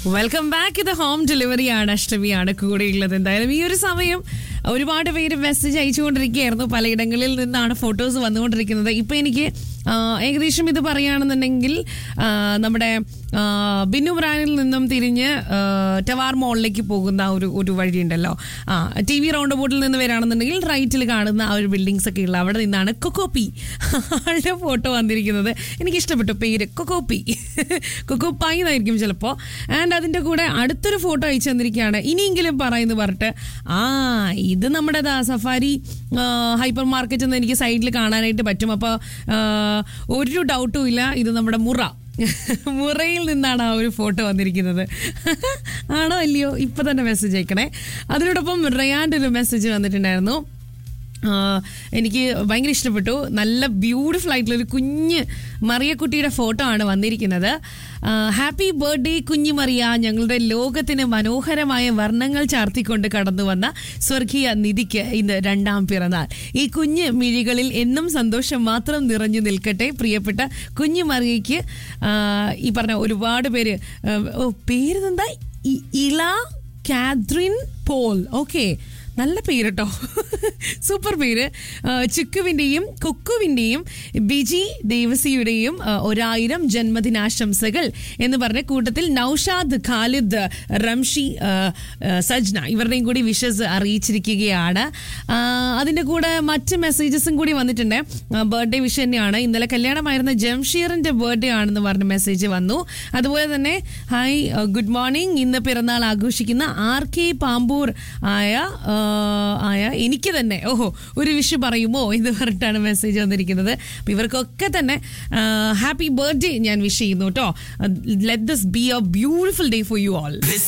welcome back ഇത് home delivery ആണ് അഷ്ടമിയാണ് കൂടെയുള്ളത് എന്തായാലും ഈ ഒരു സമയം ഒരുപാട് പേര് മെസ്സേജ് അയച്ചുകൊണ്ടിരിക്കുകയായിരുന്നു പലയിടങ്ങളിൽ നിന്നാണ് ഫോട്ടോസ് വന്നുകൊണ്ടിരിക്കുന്നത് ഇപ്പൊ എനിക്ക് ആ, ഏകദേശം ഇത് പറയുകയാണെന്നുണ്ടെങ്കിൽ ആ, നമ്മുടെ ആ, ബിന്നു ബ്രാനിൽ നിന്നും തിരിഞ്ഞ് ആ, ടവാർ മോളിലേക്ക് പോകുന്ന ഒരു ഒരു വഴിയുണ്ടല്ലോ ആ ടി വി റൗണ്ട് ബോട്ടിൽ നിന്ന് വരികയാണെന്നുണ്ടെങ്കിൽ റൈറ്റിൽ കാണുന്ന ആ ഒരു ബിൽഡിങ്സ് ഒക്കെ ഉള്ള അവിടെ നിന്നാണ് കൊക്കോപ്പി ആളുടെ ഫോട്ടോ വന്നിരിക്കുന്നത് എനിക്ക് ഇഷ്ടപ്പെട്ടു പേര് കൊക്കോപ്പി കൊക്കോപ്പായി എന്നായിരിക്കും ചിലപ്പോൾ ആൻഡ് അതിൻ്റെ കൂടെ അടുത്തൊരു ഫോട്ടോ അയച്ചു തന്നിരിക്കുകയാണ് ഇനിയെങ്കിലും പറയുന്നു പറഞ്ഞിട്ട് ആ ഇത് നമ്മുടെ ദാ സഫാരി ഹൈപ്പർ മാർക്കറ്റ് എന്ന് എനിക്ക് സൈഡിൽ കാണാനായിട്ട് പറ്റും അപ്പോൾ ഒരു ഡൗട്ടും ഇല്ല ഇത് നമ്മുടെ മുറ മുറയിൽ നിന്നാണ് ആ ഒരു ഫോട്ടോ വന്നിരിക്കുന്നത് ആണോ അല്ലയോ ഇപ്പൊ തന്നെ മെസ്സേജ് അയക്കണേ അതിനോടൊപ്പം റയാൻ്റെ ഒരു മെസ്സേജ് വന്നിട്ടുണ്ടായിരുന്നു ആ, എനിക്ക് ഭയങ്കര ഇഷ്ടപ്പെട്ടു നല്ല ബ്യൂട്ടിഫുൾ ആയിട്ടുള്ള ഒരു കുഞ്ഞ് മറിയക്കുട്ടിയുടെ ഫോട്ടോ ആണ് വന്നിരിക്കുന്നത് ഹാപ്പി ബർത്ത്ഡേ കുഞ്ഞു മറിയ ഞങ്ങളുടെ ലോകത്തിന് മനോഹരമായ വർണ്ണങ്ങൾ ചാർത്തിക്കൊണ്ട് കടന്നു വന്ന സ്വർഗീയ നിധിക്ക് ഇന്ന് രണ്ടാം പിറന്നാൾ ഈ കുഞ്ഞ് മിഴികളിൽ എന്നും സന്തോഷം മാത്രം നിറഞ്ഞു നിൽക്കട്ടെ പ്രിയപ്പെട്ട കുഞ്ഞു മറിയയ്ക്ക് ആ, ഈ പറഞ്ഞ ഒരുപാട് പേര് ആ, ഓ പേര് എന്താ ഇ- ഇള കാത്രിൻ പോൾ ഓക്കെ നല്ല പേര് കേട്ടോ സൂപ്പർ പേര് ആ, ചുക്കുവിൻ്റെയും കുക്കുവിൻ്റെയും ബിജി ദേവസിയുടെയും ആ, ഒരായിരം ജന്മദിനാശംസകൾ എന്ന് പറഞ്ഞ കൂട്ടത്തിൽ നൌഷാദ് ഖാലിദ് റംഷി ആ, ആ, സജ്ന ഇവരുടെയും കൂടി വിഷസ് അറിയിച്ചിരിക്കുകയാണ് ആ, അതിൻ്റെ കൂടെ മറ്റ് മെസ്സേജസും കൂടി വന്നിട്ടുണ്ട് ബർത്ത്ഡേ വിഷ് തന്നെയാണ് ഇന്നലെ കല്യാണമായിരുന്ന ജംഷീറിന്റെ ബർത്ത്ഡേ ആണെന്ന് പറഞ്ഞ മെസ്സേജ് വന്നു അതുപോലെ തന്നെ ഹായ് ഗുഡ് മോർണിംഗ് ഇന്ന് പിറന്നാൾ ആഘോഷിക്കുന്ന ആർ കെ പാമ്പൂർ ആയ ആ, ആയ എനിക്ക് തന്നെ ഓഹോ ഒരു വിഷ് പറയുമോ എന്ന് പറഞ്ഞിട്ടാണ് മെസ്സേജ് വന്നിരിക്കുന്നത് അപ്പൊ ഇവർക്കൊക്കെ തന്നെ ഹാപ്പി ബർത്ത്ഡേ ഞാൻ വിഷ് ചെയ്യുന്നു കേട്ടോ let this be a beautiful day for you all